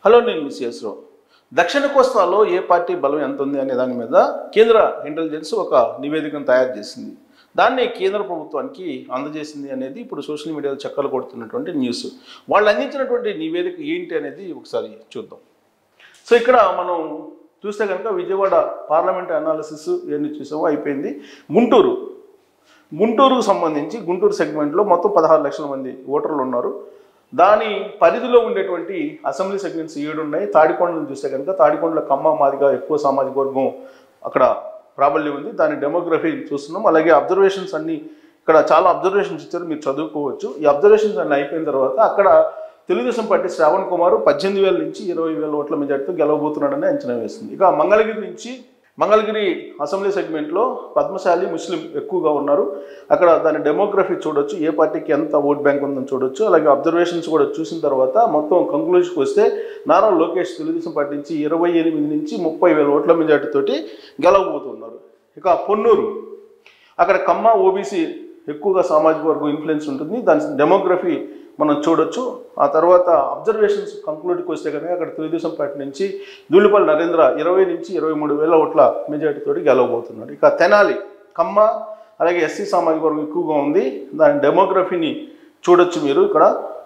hello నేను miss రావు దక్షిణ కోస్తాలో ఏ party బలం ఎంత ఉంది అనే దాని మీద కేంద్ర ఇంటెలిజెన్స్ ఒక నివేదికను తయారు చేసింది దాన్ని కేంద్ర ప్రభుత్వానికి అందజేసింది అనేది ఇప్పుడు సోషల్ మీడియాలో చక్కలు కొడుతున్నటువంటి న్యూస్ వాళ్ళు అందించినటువంటి నివేదిక ఏంటి అనేది ఒకసారి చూద్దాం సో ఇక్కడ మనం చూస్తే కనుక విజయవాడ పార్లమెంట్ అనాలిసిస్ ఇవన్నీ చూసామో అయిపోయింది గుంటూరు గుంటూరుకు సంబంధించి గుంటూరు సెగ్మెంట్లో మొత్తం పదహారు లక్షల మంది ఓటర్లు ఉన్నారు దాని పరిధిలో ఉండేటువంటి అసెంబ్లీ సెగ్మెంట్స్ ఏడు ఉన్నాయి తాడికొండను చూస్తే కనుక తాడికొండల కమ్మ మాదిగా ఎక్కువ సామాజిక వర్గం అక్కడ ప్రాబల్యం ఉంది దాని డెమోగ్రఫీ చూస్తున్నాం అలాగే అబ్జర్వేషన్స్ అన్ని ఇక్కడ చాలా అబ్జర్వేషన్స్ ఇచ్చారు మీరు చదువుకోవచ్చు ఈ అబ్జర్వేషన్స్ అన్ని అయిపోయిన తర్వాత అక్కడ తెలుగుదేశం పార్టీ శ్రావణ్ కుమార్ పద్దెనిమిది వేల నుంచి ఇరవై వేల ఓట్ల మెజార్టీతో గెలవబోతున్నాడని అంచనా వేస్తుంది ఇక మంగళగిరి నుంచి మంగళగిరి అసెంబ్లీ సెగ్మెంట్లో పద్మశాలి ముస్లిం ఎక్కువగా ఉన్నారు అక్కడ దాని డెమోగ్రఫీ చూడొచ్చు ఏ పార్టీకి ఎంత ఓట్ బ్యాంక్ ఉందని చూడొచ్చు అలాగే అబ్జర్వేషన్స్ కూడా చూసిన తర్వాత మొత్తం కంక్లూజన్కి వస్తే నారా లోకేష్ తెలుగుదేశం పార్టీ నుంచి ఇరవై ఎనిమిది నుంచి ముప్పై వేల ఓట్ల మెజార్టీతోటి గెలవబోతున్నారు ఇక పొన్నూరు అక్కడ కమ్మ ఓబీసీ ఎక్కువగా సామాజిక వర్గం ఇన్ఫ్లుయెన్స్ ఉంటుంది దాని డెమోగ్రఫీ మనం చూడొచ్చు ఆ తర్వాత అబ్జర్వేషన్స్ కంక్లూడ్కి వస్తే కనుక అక్కడ తెలుగుదేశం పార్టీ నుంచి దూలిపల్లి నరేంద్ర ఇరవై నుంచి ఇరవై మూడు వేల ఓట్ల మెజార్టీతోటి గెలవబోతున్నాడు ఇక తెనాలి కమ్మ అలాగే ఎస్సీ సామాజిక వర్గం ఎక్కువగా ఉంది దాని డెమోగ్రఫీని చూడొచ్చు మీరు ఇక్కడ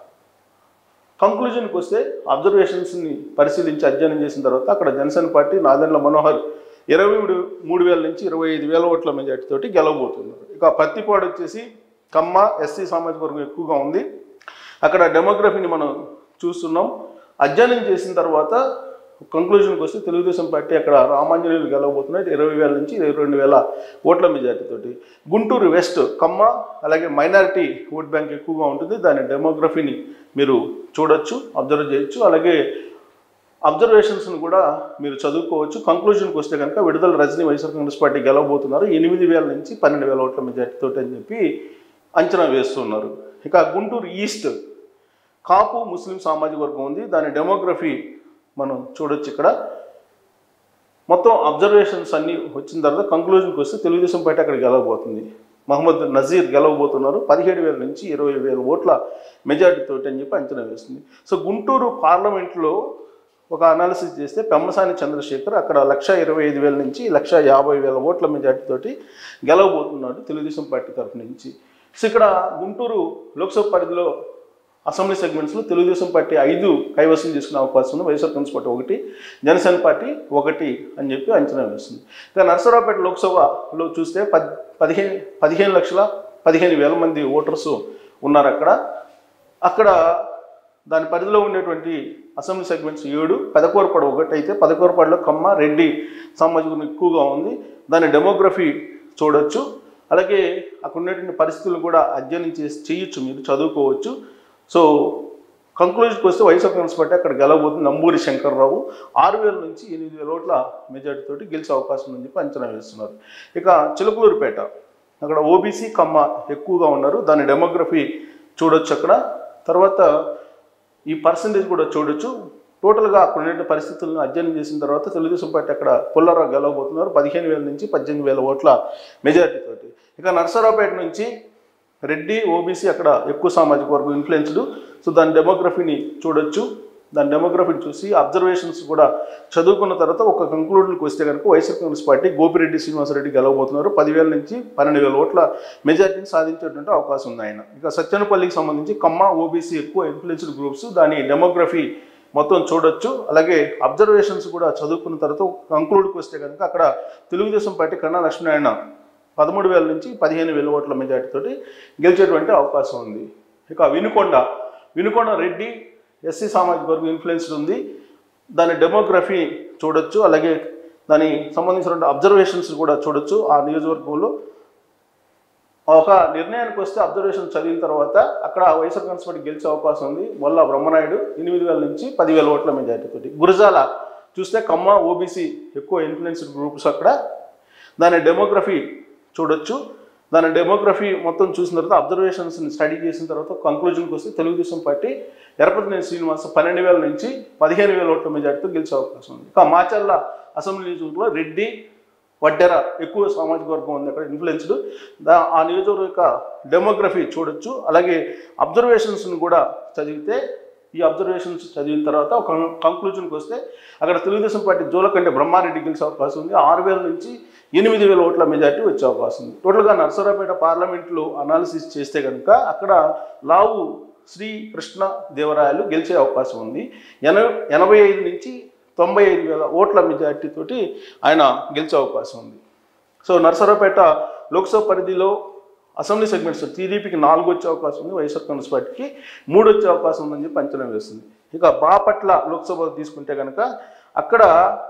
కంక్లూజన్కి వస్తే అబ్జర్వేషన్స్ని పరిశీలించి అధ్యయనం చేసిన తర్వాత అక్కడ జనసేన పార్టీ నాదెండ్ల మనోహర్ ఇరవై మూడు మూడు వేల నుంచి ఇరవై ఐదు వేల ఓట్ల మెజార్టీతోటి గెలవబోతున్నారు ఇక పత్తిపాడు వచ్చేసి కమ్మ ఎస్సీ సామాజిక వర్గం ఎక్కువగా ఉంది అక్కడ డెమోగ్రఫీని మనం చూస్తున్నాం అధ్యయనం చేసిన తర్వాత కంక్లూజన్కి వస్తే తెలుగుదేశం పార్టీ అక్కడ రామాంజనేయులు గెలవబోతున్నాయి ఇరవై వేల నుంచి ఇరవై రెండు వేల ఓట్ల మెజార్టీతోటి గుంటూరు వెస్ట్ కమ్మ అలాగే మైనారిటీ ఓట్ బ్యాంక్ ఎక్కువగా ఉంటుంది దాని డెమోగ్రఫీని మీరు చూడొచ్చు అబ్జర్వ్ చేయొచ్చు అలాగే అబ్జర్వేషన్స్ని కూడా మీరు చదువుకోవచ్చు కంక్లూజన్కి వస్తే కనుక విడుదల రజనీ వైఎస్ఆర్ కాంగ్రెస్ పార్టీ గెలవబోతున్నారు ఎనిమిది వేల నుంచి పన్నెండు వేల ఓట్ల మెజార్టీతో అని చెప్పి అంచనా వేస్తున్నారు ఇక గుంటూరు ఈస్ట్ కాపు ముస్లిం సామాజిక వర్గం ఉంది దాని డెమోగ్రఫీ మనం చూడొచ్చు ఇక్కడ మొత్తం అబ్జర్వేషన్స్ అన్నీ వచ్చిన తర్వాత కంక్లూజన్కి వస్తే తెలుగుదేశం పార్టీ అక్కడ గెలవబోతుంది మహమ్మద్ నజీర్ గెలవబోతున్నారు పదిహేడు వేల నుంచి ఇరవై వేల ఓట్ల మెజార్టీతో అని చెప్పి అంచనా వేస్తుంది సో గుంటూరు పార్లమెంట్లో ఒక అనాలిసిస్ చేస్తే పెమ్మసాని చంద్రశేఖర్ అక్కడ లక్ష ఇరవై ఐదు వేల నుంచి లక్ష యాభై వేల ఓట్ల మెజార్టీతోటి గెలవబోతున్నాడు తెలుగుదేశం పార్టీ తరఫు నుంచి సో ఇక్కడ గుంటూరు లోక్సభ పరిధిలో అసెంబ్లీ సెగ్మెంట్స్లో తెలుగుదేశం పార్టీ ఐదు కైవసం చేసుకునే అవకాశం ఉంది వైఎస్ఆర్ కాంగ్రెస్ పార్టీ ఒకటి జనసేన పార్టీ ఒకటి అని చెప్పి అంచనా వేస్తుంది ఇక నరసరావుపేట లోక్సభలో చూస్తే పద్ పదిహేను పదిహేను లక్షల పదిహేను వేల మంది ఓటర్స్ ఉన్నారు అక్కడ అక్కడ దాని పరిధిలో ఉండేటువంటి అసెంబ్లీ సెగ్మెంట్స్ ఏడు పెదకూరపాడు ఒకటి అయితే పెదకూరపాడులో కమ్మ రెడ్డి సామాజికం ఎక్కువగా ఉంది దాని డెమోగ్రఫీ చూడొచ్చు అలాగే అక్కడ ఉన్నటువంటి పరిస్థితులు కూడా అధ్యయనం చేసి చేయొచ్చు మీరు చదువుకోవచ్చు సో కంక్లూజన్కి వస్తే వైఎస్ఆర్ కాంగ్రెస్ పార్టీ అక్కడ గెలవబోతుంది నంబూరి శంకర్రావు ఆరు వేల నుంచి ఎనిమిది వేల ఓట్ల మెజార్టీతోటి గెలిచే అవకాశం ఉందని చెప్పి అంచనా వేస్తున్నారు ఇక చిలుకలూరుపేట అక్కడ ఓబీసీ కమ్మ ఎక్కువగా ఉన్నారు దాని డెమోగ్రఫీ చూడొచ్చు అక్కడ తర్వాత ఈ పర్సంటేజ్ కూడా చూడొచ్చు టోటల్గా అక్కడ ఉండే పరిస్థితులను అధ్యయనం చేసిన తర్వాత తెలుగుదేశం పార్టీ అక్కడ పుల్లారావు గెలవబోతున్నారు పదిహేను వేల నుంచి పద్దెనిమిది వేల ఓట్ల మెజారిటీతోటి ఇక నర్సరావుపేట నుంచి రెడ్డి ఓబీసీ అక్కడ ఎక్కువ సామాజిక వర్గం ఇన్ఫ్లుయెన్స్డ్ సో దాని డెమోగ్రఫీని చూడొచ్చు దాని డెమోగ్రఫీని చూసి అబ్జర్వేషన్స్ కూడా చదువుకున్న తర్వాత ఒక కంక్లూజన్కి వస్తే కనుక YSR Congress party Gopireddy Srinivasa Reddy గెలవబోతున్నారు పదివేల నుంచి పన్నెండు వేల ఓట్ల మెజార్టీని సాధించేటువంటి అవకాశం ఉంది ఆయన ఇక సత్యనపల్లికి సంబంధించి కమ్మ ఓబీసీ ఎక్కువ ఇన్ఫ్లుయెన్స్డ్ గ్రూప్స్ దాని డెమోగ్రఫీ మొత్తం చూడొచ్చు అలాగే అబ్జర్వేషన్స్ కూడా చదువుకున్న తర్వాత కంక్లూడ్కి వస్తే కనుక అక్కడ తెలుగుదేశం పార్టీ కన్నా లక్ష్మీనారాయణ పదమూడు వేల నుంచి పదిహేను వేల ఓట్ల మెజార్టీతోటి గెలిచేటువంటి అవకాశం ఉంది ఇక వినుకొండ వినుకొండ రెడ్డి ఎస్సీ సామాజిక వర్గం ఇన్ఫ్లుయెన్స్డ్ ఉంది దాని డెమోగ్రఫీ చూడొచ్చు అలాగే దాని సంబంధించిన అబ్జర్వేషన్స్ కూడా చూడొచ్చు ఆ నియోజకవర్గంలో ఒక నిర్ణయానికి వస్తే అబ్జర్వేషన్ చదివిన తర్వాత అక్కడ వైఎస్ఆర్ కాంగ్రెస్ పార్టీ గెలిచే అవకాశం ఉంది వల్ల బ్రహ్మనాయుడు ఎనిమిది వేల నుంచి పదివేల ఓట్ల మెజార్టీతోటి గురజాల చూస్తే కమ్మ ఓబీసీ ఎక్కువ ఇన్ఫ్లుయెన్స్డ్ గ్రూప్స్ అక్కడ దాని డెమోగ్రఫీ చూడొచ్చు దాని డెమోగ్రఫీ మొత్తం చూసిన తర్వాత అబ్జర్వేషన్స్ని స్టడీ చేసిన తర్వాత కంక్లూజన్కి వస్తే తెలుగుదేశం పార్టీ ఎరపతినేని శ్రీనివాస్ పన్నెండు వేల నుంచి పదిహేను వేల ఓట్ల మెజార్టీతో గెలిచే అవకాశం ఉంది ఇక మాచర్ల అసెంబ్లీ నియోజకవర్గంలో రెడ్డి వడ్డెర ఎక్కువ సామాజిక వర్గం ఉంది అక్కడ ఇన్ఫ్లుయెన్స్డ్ దా ఆ నియోజకవర్గం యొక్క డెమోగ్రఫీ చూడొచ్చు అలాగే అబ్జర్వేషన్స్ని కూడా చదివితే ఈ అబ్జర్వేషన్స్ చదివిన తర్వాత ఒక కంక్లూజన్కి వస్తే అక్కడ తెలుగుదేశం పార్టీ జోలకంటే బ్రహ్మారెడ్డి గెలిచే అవకాశం ఉంది ఆరు వేల నుంచి ఎనిమిది వేల ఓట్ల మెజార్టీ వచ్చే అవకాశం ఉంది టోటల్గా నర్సరావుపేట పార్లమెంట్లో అనాలిసిస్ చేస్తే కనుక అక్కడ లావు శ్రీ కృష్ణ దేవరాయలు గెలిచే అవకాశం ఉంది ఎన ఎనభై ఐదు నుంచి తొంభై ఐదు వేల ఓట్ల మెజార్టీ తోటి ఆయన గెలిచే అవకాశం ఉంది సో నర్సరావుపేట లోక్సభ పరిధిలో అసెంబ్లీ సెగ్మెంట్స్ టీడీపీకి నాలుగు వచ్చే అవకాశం ఉంది వైఎస్ఆర్ కాంగ్రెస్ పార్టీకి మూడు వచ్చే అవకాశం ఉందని చెప్పి అంచనా వేస్తుంది ఇక బాపట్ల లోక్సభ తీసుకుంటే కనుక అక్కడ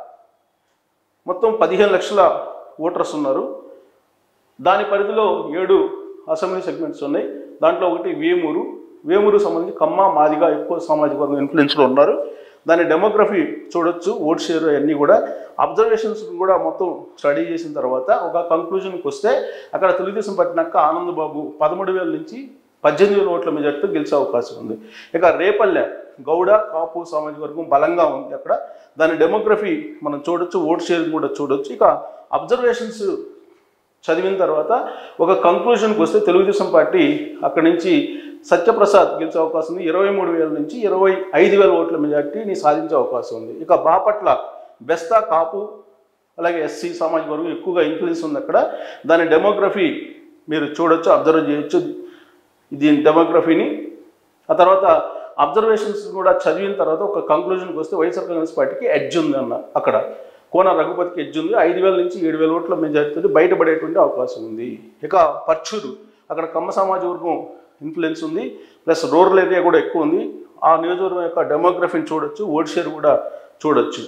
మొత్తం పదిహేను లక్షల ఓటర్స్ ఉన్నారు దాని పరిధిలో ఏడు అసెంబ్లీ సెగ్మెంట్స్ ఉన్నాయి దాంట్లో ఒకటి వేమూరు వేమూరు సంబంధించి కమ్మ మాదిగా ఎక్కువ సామాజిక వర్గం ఇన్ఫ్లుయెన్స్లో ఉన్నారు దాని డెమోగ్రఫీ చూడొచ్చు ఓట్ షేర్ అన్నీ కూడా అబ్జర్వేషన్స్ కూడా మొత్తం స్టడీ చేసిన తర్వాత ఒక కంక్లూజన్కి వస్తే అక్కడ తెలుగుదేశం పట్టినాక ఆనంద్ బాబు పదమూడు వేల నుంచి పద్దెనిమిది వేల ఓట్ల మెజార్టీతో గెలిచే అవకాశం ఉంది ఇక రేపల్లె గౌడ కాపు సామాజిక వర్గం బలంగా ఉంది అక్కడ దాని డెమోగ్రఫీ మనం చూడొచ్చు ఓట్ షేర్ కూడా చూడొచ్చు ఇక అబ్జర్వేషన్స్ చదివిన తర్వాత ఒక కంక్లూజన్కి వస్తే తెలుగుదేశం పార్టీ అక్కడి నుంచి సత్యప్రసాద్ గెలిచే అవకాశం ఉంది ఇరవై మూడు వేల నుంచి ఇరవై ఐదు వేల ఓట్ల మెజార్టీని సాధించే అవకాశం ఉంది ఇక బాపట్ల బెస్తా కాపు అలాగే ఎస్సీ సామాజిక వర్గం ఎక్కువగా ఇన్ఫ్లుయెన్స్ ఉంది అక్కడ దాని డెమోగ్రఫీ మీరు చూడొచ్చు అబ్జర్వ్ చేయొచ్చు దీని డెమోగ్రఫీని ఆ తర్వాత అబ్జర్వేషన్స్ కూడా చదివిన తర్వాత ఒక కంక్లూజన్కి వస్తే వైఎస్ఆర్ కాంగ్రెస్ పార్టీకి ఎడ్జ్ ఉంది అన్న అక్కడ కోన రఘుపతికి ఎడ్జ్ ఉంది ఐదు వేల నుంచి ఏడు వేల ఓట్ల మెజార్టీతో బయటపడేటువంటి అవకాశం ఉంది ఇక పర్చూరు అక్కడ కమ్మ సమాజ వర్గం ఇన్ఫ్లుయెన్స్ ఉంది ప్లస్ రూరల్ ఏరియా కూడా ఎక్కువ ఉంది ఆ నియోజకవర్గం యొక్క డెమోగ్రఫీని చూడొచ్చు ఓట్ షేర్ కూడా చూడొచ్చు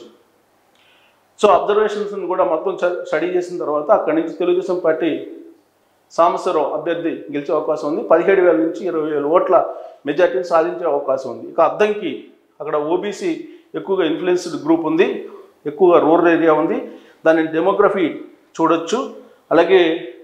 సో అబ్జర్వేషన్స్ కూడా మొత్తం చ- స్టడీ చేసిన తర్వాత అక్కడి నుంచి తెలుగుదేశం పార్టీ సాంబశివరావు అభ్యర్థి గెలిచే అవకాశం ఉంది పదిహేడు వేల నుంచి ఇరవై వేల ఓట్ల మెజార్టీని సాధించే అవకాశం ఉంది ఇక అద్దంకి అక్కడ ఓబీసీ ఎక్కువగా ఇన్ఫ్లుయెన్స్డ్ గ్రూప్ ఉంది ఎక్కువగా రూరల్ ఏరియా ఉంది దాని డెమోగ్రఫీ చూడొచ్చు అలాగే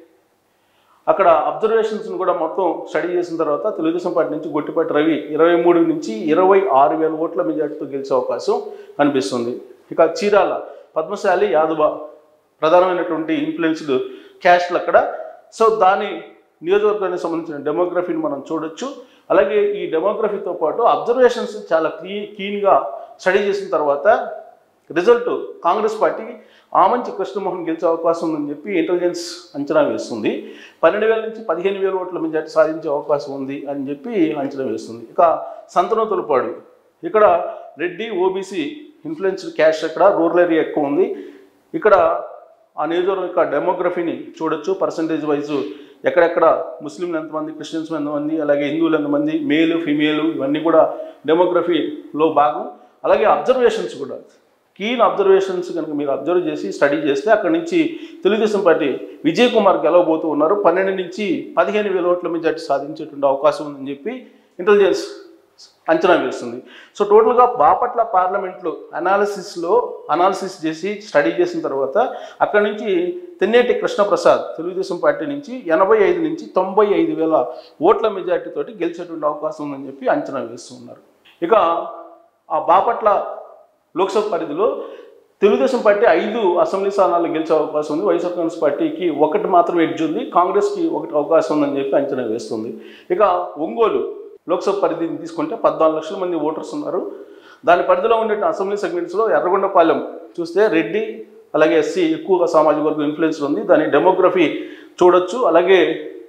అక్కడ అబ్జర్వేషన్స్ని కూడా మొత్తం స్టడీ చేసిన తర్వాత తెలుగుదేశం పార్టీ నుంచి గొట్టిపాటి రవి ఇరవై మూడు నుంచి ఇరవై ఆరు వేల ఓట్ల మెజార్టీతో గెలిచే అవకాశం కనిపిస్తుంది ఇక చీరాల పద్మశాలి యాదవ ప్రధానమైనటువంటి ఇన్ఫ్లుయెన్స్డ్ క్యాస్ట్లు అక్కడ సో దాని నియోజకవర్గానికి సంబంధించిన డెమోగ్రఫీని మనం చూడొచ్చు అలాగే ఈ డెమోగ్రఫీతో పాటు అబ్జర్వేషన్స్ చాలా క్లీ క్లీన్గా స్టడీ చేసిన తర్వాత result Congress party Amanchi Krishnamohan గెలిచే అవకాశం ఉందని చెప్పి ఇంటెలిజెన్స్ అంచనా వేస్తుంది పన్నెండు వేల నుంచి పదిహేను వేల ఓట్ల మెజార్టీ సాధించే అవకాశం ఉంది అని చెప్పి అంచనా వేస్తుంది ఇక సంతనో తొలపాడు ఇక్కడ రెడ్డి ఓబీసీ ఇన్ఫ్లుయెన్స్డ్ క్యాష్ అక్కడ రూరల్ ఏరియా ఎక్కువ ఉంది ఇక్కడ ఆ నియోజకవర్గం యొక్క డెమోగ్రఫీని చూడొచ్చు పర్సంటేజ్ వైజ్ ఎక్కడెక్కడ ముస్లింలు ఎంతమంది క్రిస్టియన్స్ ఎంతమంది అలాగే హిందువులు ఎంతమంది మేలు ఫిమేలు ఇవన్నీ కూడా డెమోగ్రఫీలో భాగం అలాగే అబ్జర్వేషన్స్ కూడా కీన్ అబ్జర్వేషన్స్ కనుక మీరు అబ్జర్వ్ చేసి స్టడీ చేస్తే అక్కడి నుంచి తెలుగుదేశం పార్టీ విజయ్ కుమార్ గెలవబోతూ ఉన్నారు పన్నెండు నుంచి పదిహేను వేల ఓట్ల మెజార్టీ సాధించేటువంటి అవకాశం ఉందని చెప్పి ఇంటెలిజెన్స్ అంచనా వేస్తుంది సో టోటల్గా బాపట్ల పార్లమెంట్లో అనాలిసిస్లో అనాలిసిస్ చేసి స్టడీ చేసిన తర్వాత అక్కడి నుంచి తెన్నేటి కృష్ణప్రసాద్ తెలుగుదేశం పార్టీ నుంచి ఎనభై ఐదు నుంచి తొంభై ఐదు వేల ఓట్ల మెజార్టీతోటి గెలిచేటువంటి అవకాశం ఉందని చెప్పి అంచనా వేస్తున్నారు ఇక ఆ బాపట్ల లోక్సభ పరిధిలో తెలుగుదేశం పార్టీ ఐదు అసెంబ్లీ స్థానాలు గెలిచే అవకాశం ఉంది వైఎస్ఆర్ కాంగ్రెస్ పార్టీకి ఒకటి మాత్రం ఎడ్జ్ ఉంది కాంగ్రెస్కి ఒకటి అవకాశం ఉందని చెప్పి అంచనా వేస్తుంది ఇక ఒంగోలు లోక్సభ పరిధిని తీసుకుంటే పద్నాలుగు లక్షల మంది ఓటర్స్ ఉన్నారు దాని పరిధిలో ఉండే అసెంబ్లీ సెగ్మెంట్స్లో ఎర్రగొండపాలెం చూస్తే రెడ్డి అలాగే ఎస్సీ ఎక్కువగా సామాజిక వర్గం ఇన్ఫ్లుయెన్స్ ఉంది దాని డెమోగ్రఫీ చూడొచ్చు అలాగే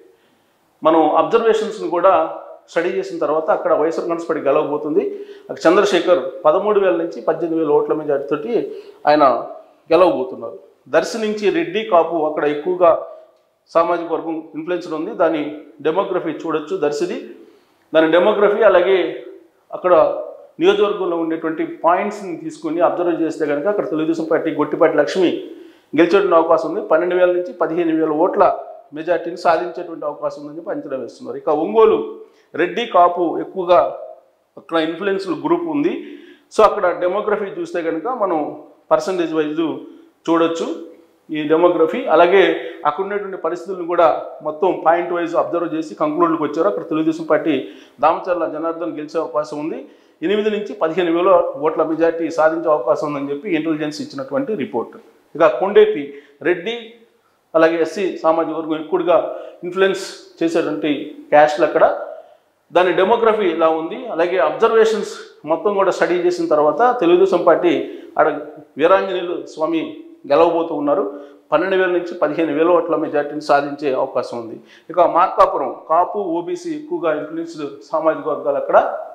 మనం అబ్జర్వేషన్స్ని కూడా స్టడీ చేసిన తర్వాత అక్కడ వైఎస్ఆర్ కాంగ్రెస్ పార్టీ గెలవబోతుంది అక్కడ చంద్రశేఖర్ పదమూడు వేల నుంచి పద్దెనిమిది వేల ఓట్ల మెజార్టీతోటి ఆయన గెలవబోతున్నారు దర్శి నుంచి రెడ్డి కాపు అక్కడ ఎక్కువగా సామాజిక వర్గం ఇన్ఫ్లుయెన్స్ ఉంది దాని డెమోగ్రఫీ చూడొచ్చు దర్శిది దాని డెమోగ్రఫీ అలాగే అక్కడ నియోజకవర్గంలో ఉండేటువంటి పాయింట్స్ని తీసుకొని అబ్జర్వ్ చేస్తే కనుక అక్కడ తెలుగుదేశం పార్టీ గొట్టిపాటి లక్ష్మి గెలిచేటువంటి అవకాశం ఉంది పన్నెండు వేల నుంచి పదిహేను వేల ఓట్ల మెజార్టీని సాధించేటువంటి అవకాశం ఉందని చెప్పి అంచనా వేస్తున్నారు ఇక ఒంగోలు రెడ్డి కాపు ఎక్కువగా అక్కడ ఇన్ఫ్లుయెన్స్ గ్రూప్ ఉంది సో అక్కడ డెమోగ్రఫీ చూస్తే కనుక మనం పర్సంటేజ్ వైజ్ చూడొచ్చు ఈ డెమోగ్రఫీ అలాగే అక్కడ ఉన్నటువంటి పరిస్థితులను కూడా మొత్తం పాయింట్ వైజ్ అబ్జర్వ్ చేసి కంక్లూడ్కి వచ్చారు అక్కడ తెలుగుదేశం పార్టీ దామచర్ల జనార్దన్ గెలిచే అవకాశం ఉంది ఎనిమిది నుంచి పదిహేను వేల ఓట్ల మెజార్టీ సాధించే అవకాశం ఉందని చెప్పి ఇంటెలిజెన్స్ ఇచ్చినటువంటి రిపోర్ట్ ఇక కొండేపి రెడ్డి అలాగే ఎస్సీ సామాజిక వర్గం ఎక్కువగా ఇన్ఫ్లుయెన్స్ చేసేటువంటి క్యాస్ట్లు అక్కడ దాని డెమోగ్రఫీ ఇలా ఉంది అలాగే అబ్జర్వేషన్స్ మొత్తం కూడా స్టడీ చేసిన తర్వాత తెలుగుదేశం పార్టీ ఆడ వీరాంజనేయులు స్వామి గెలవబోతూ ఉన్నారు పన్నెండు వేల నుంచి పదిహేను వేల ఓట్ల మెజార్టీని సాధించే అవకాశం ఉంది ఇక మార్కాపురం కాపు ఓబీసీ ఎక్కువగా ఇన్ఫ్లుయెన్స్డ్ సామాజిక వర్గాలు అక్కడ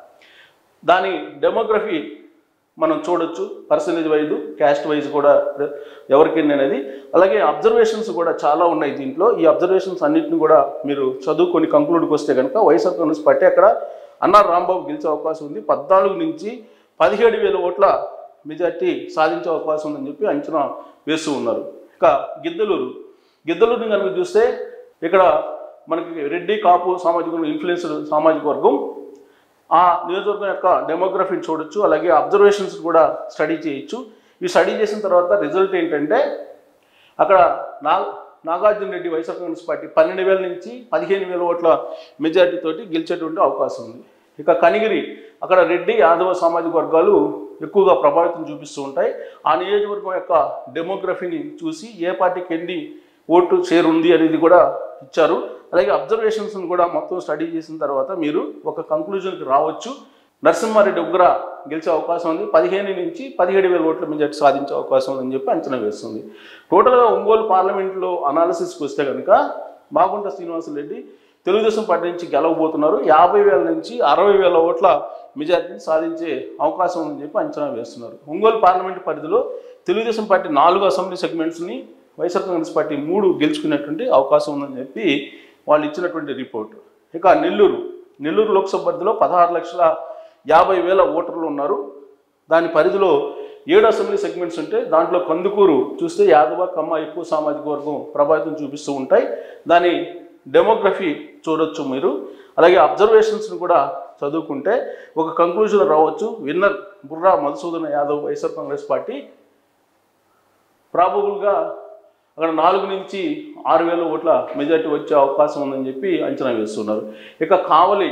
దాని డెమోగ్రఫీ మనం చూడొచ్చు పర్సనేజ్ వైజ్ క్యాస్ట్ వైజ్ కూడా ఎవరికి అనేది అలాగే అబ్జర్వేషన్స్ కూడా చాలా ఉన్నాయి దీంట్లో ఈ అబ్జర్వేషన్స్ అన్నింటిని కూడా మీరు చదువుకొని కంక్లూడ్కి వస్తే కనుక వైఎస్ఆర్ కాంగ్రెస్ పార్టీ అక్కడ అన్నార్ రాంబాబు గెలిచే అవకాశం ఉంది పద్నాలుగు నుంచి పదిహేడు వేల ఓట్ల మెజార్టీ సాధించే అవకాశం ఉందని చెప్పి అంచనా వేస్తూ ఉన్నారు ఇక గిద్దలూరు గిద్దలూరుని కనుక చూస్తే ఇక్కడ మనకి రెడ్డి కాపు సామాజిక వర్గం ఇన్ఫ్లుయెన్స్డ్ సామాజిక వర్గం ఆ నియోజకవర్గం యొక్క డెమోగ్రఫీని చూడొచ్చు అలాగే అబ్జర్వేషన్స్ కూడా స్టడీ చేయొచ్చు ఇవి స్టడీ చేసిన తర్వాత రిజల్ట్ ఏంటంటే అక్కడ నా Nagarjuna Reddy YSR Congress party పన్నెండు వేల నుంచి పదిహేను వేల ఓట్ల మెజారిటీ తోటి గెలిచేటువంటి అవకాశం ఉంది ఇక కనిగిరి అక్కడ రెడ్డి యాదవ సామాజిక వర్గాలు ఎక్కువగా ప్రభావితం చూపిస్తూ ఉంటాయి ఆ నియోజకవర్గం యొక్క డెమోగ్రఫీని చూసి ఏ పార్టీకి ఎన్ని ఓటు షేర్ ఉంది అనేది కూడా ఇచ్చారు అలాగే అబ్జర్వేషన్స్ని కూడా మొత్తం స్టడీ చేసిన తర్వాత మీరు ఒక కంక్లూజన్కి రావచ్చు నరసింహారెడ్డి ఉగ్ర గెలిచే అవకాశం ఉంది పదిహేను నుంచి పదిహేడు వేల ఓట్ల మెజార్టీ సాధించే అవకాశం ఉందని చెప్పి అంచనా వేస్తుంది టోటల్గా ఒంగోలు పార్లమెంట్లో అనాలిసిస్కి వస్తే కనుక మాగుంట శ్రీనివాసరెడ్డి తెలుగుదేశం పార్టీ నుంచి గెలవబోతున్నారు యాభై వేల నుంచి అరవై వేల ఓట్ల మెజార్టీని సాధించే అవకాశం ఉందని చెప్పి అంచనా వేస్తున్నారు ఒంగోలు పార్లమెంట్ పరిధిలో తెలుగుదేశం పార్టీ నాలుగు అసెంబ్లీ సెగ్మెంట్స్ని వైఎస్ఆర్ కాంగ్రెస్ పార్టీ మూడు గెలుచుకునేటువంటి అవకాశం ఉందని చెప్పి వాళ్ళు ఇచ్చినటువంటి రిపోర్ట్ ఇక నెల్లూరు నెల్లూరు లోక్సభ పరిధిలో పదహారు లక్షల యాభై వేల ఓటర్లు ఉన్నారు దాని పరిధిలో ఏడు అసెంబ్లీ సెగ్మెంట్స్ ఉంటే దాంట్లో కందుకూరు చూస్తే యాదవ కమ్మ ఎక్కువ సామాజిక వర్గం ప్రభావితం చూపిస్తూ ఉంటాయి దాని డెమోగ్రఫీ చూడొచ్చు మీరు అలాగే అబ్జర్వేషన్స్ని కూడా చదువుకుంటే ఒక కంక్లూజన్ రావచ్చు winner Burra Madhusudana Yadav YSR Congress party ప్రాబబుల్గా అక్కడ నాలుగు నుంచి ఆరు వేల ఓట్ల మెజార్టీ వచ్చే అవకాశం ఉందని చెప్పి అంచనా వేస్తున్నారు ఇక కావలి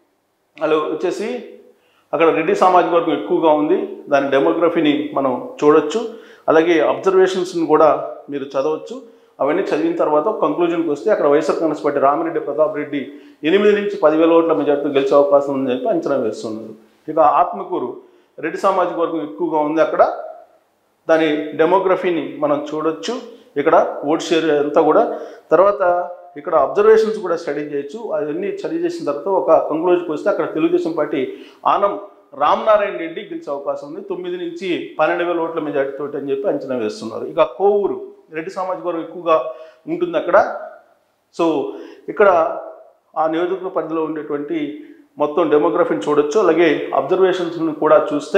అలా వచ్చేసి అక్కడ రెడ్డి సామాజిక వర్గం ఎక్కువగా ఉంది దాని డెమోగ్రఫీని మనం చూడొచ్చు అలాగే అబ్జర్వేషన్స్ని కూడా మీరు చదవచ్చు అవన్నీ చదివిన తర్వాత కంక్లూజన్కి వస్తే అక్కడ YSR Congress party Ramireddy Pratap Reddy ఎనిమిది నుంచి పదివేల ఓట్ల మెజార్టీ గెలిచే అవకాశం ఉందని చెప్పి అంచనా వేస్తున్నారు ఇక ఆత్మకూరు రెడ్డి సామాజిక వర్గం ఎక్కువగా ఉంది అక్కడ దాని డెమోగ్రఫీని మనం చూడొచ్చు ఇక్కడ ఓట్ షేర్ అంతా కూడా తర్వాత ఇక్కడ అబ్జర్వేషన్స్ కూడా స్టడీ చేయొచ్చు అవన్నీ స్టడీ చేసిన తర్వాత ఒక కంక్లూజన్కి వస్తే అక్కడ తెలుగుదేశం పార్టీ ఆనం రామనారాయణ రెడ్డి గెలిచే అవకాశం ఉంది తొమ్మిది నుంచి పన్నెండు వేల ఓట్ల మెజార్టీ తోటి అని చెప్పి అంచనా వేస్తున్నారు ఇక కోవూరు రెడ్డి సామాజిక వర్గం ఎక్కువగా ఉంటుంది అక్కడ సో ఇక్కడ ఆ నియోజకవర్గ పరిధిలో ఉండేటువంటి మొత్తం డెమోగ్రఫీని చూడొచ్చు అలాగే అబ్జర్వేషన్స్ని కూడా చూస్తే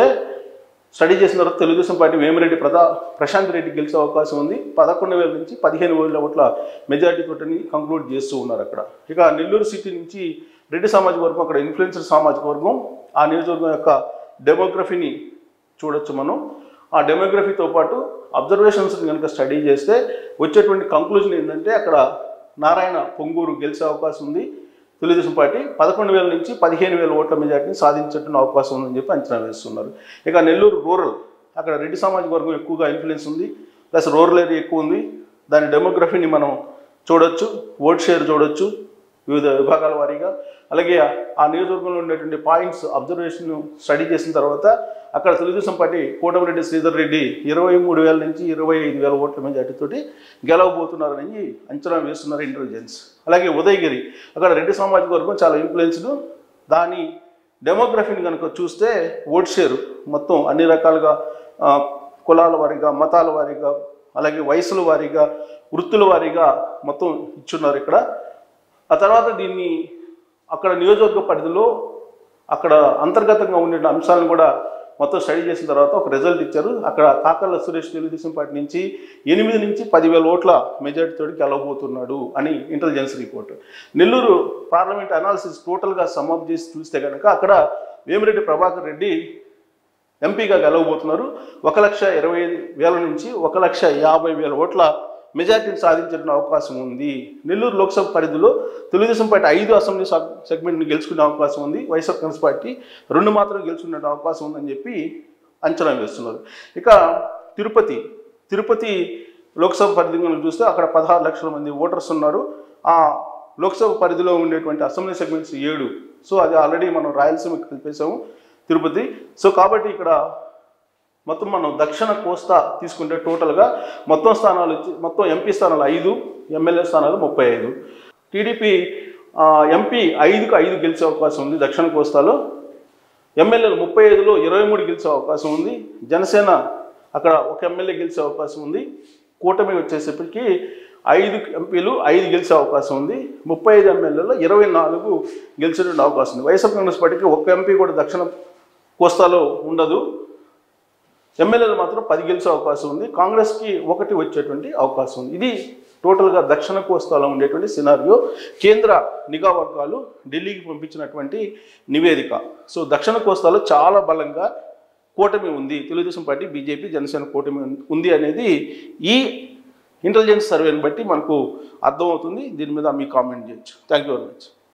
స్టడీ చేసిన తర్వాత తెలుగుదేశం పార్టీ వేమిరెడ్డి ప్రతా ప్రశాంత్ రెడ్డి గెలిచే అవకాశం ఉంది పదకొండు వేల నుంచి పదిహేను వేల ఓట్ల మెజార్టీ తోటని కంక్లూడ్ చేస్తూ ఉన్నారు అక్కడ ఇక నెల్లూరు సిటీ నుంచి రెడ్డి సామాజిక వర్గం అక్కడ ఇన్ఫ్లుయెన్సర్ సామాజిక వర్గం ఆ నియోజకవర్గం యొక్క డెమోగ్రఫీని చూడొచ్చు మనం ఆ డెమోగ్రఫీతో పాటు అబ్జర్వేషన్స్ని కనుక స్టడీ చేస్తే వచ్చేటువంటి కంక్లూజన్ ఏంటంటే అక్కడ నారాయణ పొంగూరు గెలిచే అవకాశం ఉంది తెలుగుదేశం పార్టీ పదకొండు వేల నుంచి పదిహేను వేల ఓట్ల మెజార్టీని సాధించేటువంటి అవకాశం ఉందని చెప్పి అంచనా వేస్తున్నారు ఇక నెల్లూరు రూరల్ అక్కడ రెడ్డి సామాజిక వర్గం ఎక్కువగా ఇన్ఫ్లుయెన్స్ ఉంది ప్లస్ రూరల్ ఏరియా ఎక్కువ ఉంది దాని డెమోగ్రఫీని మనం చూడొచ్చు ఓట్ షేర్ చూడొచ్చు వివిధ విభాగాల వారీగా అలాగే ఆ నియోజకవర్గంలో ఉండేటువంటి పాయింట్స్ అబ్జర్వేషన్ స్టడీ చేసిన తర్వాత అక్కడ తెలుగుదేశం పార్టీ కోటమిరెడ్డి శ్రీధర్ రెడ్డి ఇరవై మూడు వేల నుంచి ఇరవై ఐదు వేల ఓట్ల మెజార్టీతోటి గెలవబోతున్నారని అంచనా వేస్తున్నారు ఇంటెలిజెన్స్ అలాగే ఉదయగిరి అక్కడ రెడ్డి సామాజిక వర్గం చాలా ఇన్ఫ్లుయెన్స్డ్ దాని డెమోగ్రఫీని కనుక చూస్తే ఓట్ షేర్ మొత్తం అన్ని రకాలుగా ఆ, కులాల వారీగా మతాల వారీగా అలాగే వయసుల వారీగా వృత్తుల వారీగా మొత్తం ఇచ్చున్నారు ఇక్కడ ఆ తర్వాత దీన్ని అక్కడ నియోజకవర్గ పరిధిలో అక్కడ అంతర్గతంగా ఉండే అంశాలను కూడా మొత్తం స్టడీ చేసిన తర్వాత ఒక రిజల్ట్ ఇచ్చారు అక్కడ కాకర్ల సురేష్ తెలుగుదేశం పార్టీ నుంచి ఎనిమిది నుంచి పదివేల ఓట్ల మెజార్టీతో గెలవబోతున్నాడు అని intelligence report Nellore parliament analysis టోటల్గా సమ్అప్ చేసి చూస్తే కనుక అక్కడ వేమిరెడ్డి ప్రభాకర్ రెడ్డి ఎంపీగా గెలవబోతున్నారు ఒక లక్ష ఇరవై ఐదు వేల నుంచి ఒక లక్ష యాభై వేల ఓట్ల మెజార్టీని సాధించడం అవకాశం ఉంది నెల్లూరు లోక్సభ పరిధిలో తెలుగుదేశం పార్టీ ఐదు అసెంబ్లీ సబ్- సెగ్మెంట్ని గెలుచుకునే అవకాశం ఉంది వైఎస్ఆర్ కాంగ్రెస్ పార్టీ రెండు మాత్రం గెలుచుకునే అవకాశం ఉందని చెప్పి అంచనా వేస్తున్నారు ఇక తిరుపతి తిరుపతి లోక్సభ పరిధి కనుక చూస్తే అక్కడ పదహారు లక్షల మంది ఓటర్స్ ఉన్నారు ఆ లోక్సభ పరిధిలో ఉండేటువంటి అసెంబ్లీ సెగ్మెంట్స్ ఏడు సో అది ఆల్రెడీ మనం రాయలసీమకి కలిపేసాము తిరుపతి సో కాబట్టి ఇక్కడ మొత్తం మనం దక్షిణ కోస్తా తీసుకుంటే టోటల్గా మొత్తం స్థానాలు వచ్చి మొత్తం ఎంపీ స్థానాలు ఐదు ఎమ్మెల్యే స్థానాలు ముప్పై ఐదు టీడీపీ ఎంపీ ఐదుకు ఐదు గెలిచే అవకాశం ఉంది దక్షిణ కోస్తాలో ఎమ్మెల్యేలు ముప్పై ఐదులో ఇరవై మూడు గెలిచే అవకాశం ఉంది జనసేన అక్కడ ఒక ఎమ్మెల్యే గెలిచే అవకాశం ఉంది కూటమి వచ్చేసరికి ఐదు ఎంపీలు ఐదు గెలిచే అవకాశం ఉంది ముప్పై ఐదు ఎమ్మెల్యేలో ఇరవై నాలుగు గెలిచేటువంటి అవకాశం ఉంది వైఎస్ఆర్ కాంగ్రెస్ పార్టీకి ఒక్క ఎంపీ కూడా దక్షిణ కోస్తాలో ఉండదు ఎమ్మెల్యేలు మాత్రం పది గెలిచే అవకాశం ఉంది కాంగ్రెస్కి ఒకటి వచ్చేటువంటి అవకాశం ఉంది ఇది టోటల్గా దక్షిణ కోస్తాలో ఉండేటువంటి సినారియో కేంద్ర నిఘా వర్గాలు ఢిల్లీకి పంపించినటువంటి నివేదిక సో దక్షిణ కోస్తాలో చాలా బలంగా కూటమి ఉంది తెలుగుదేశం పార్టీ బీజేపీ జనసేన కూటమి ఉంది అనేది ఈ ఇంటెలిజెన్స్ సర్వేని బట్టి మనకు అర్థమవుతుంది దీని మీద మీ కామెంట్ చేయొచ్చు థ్యాంక్ యూ వెరీ మచ్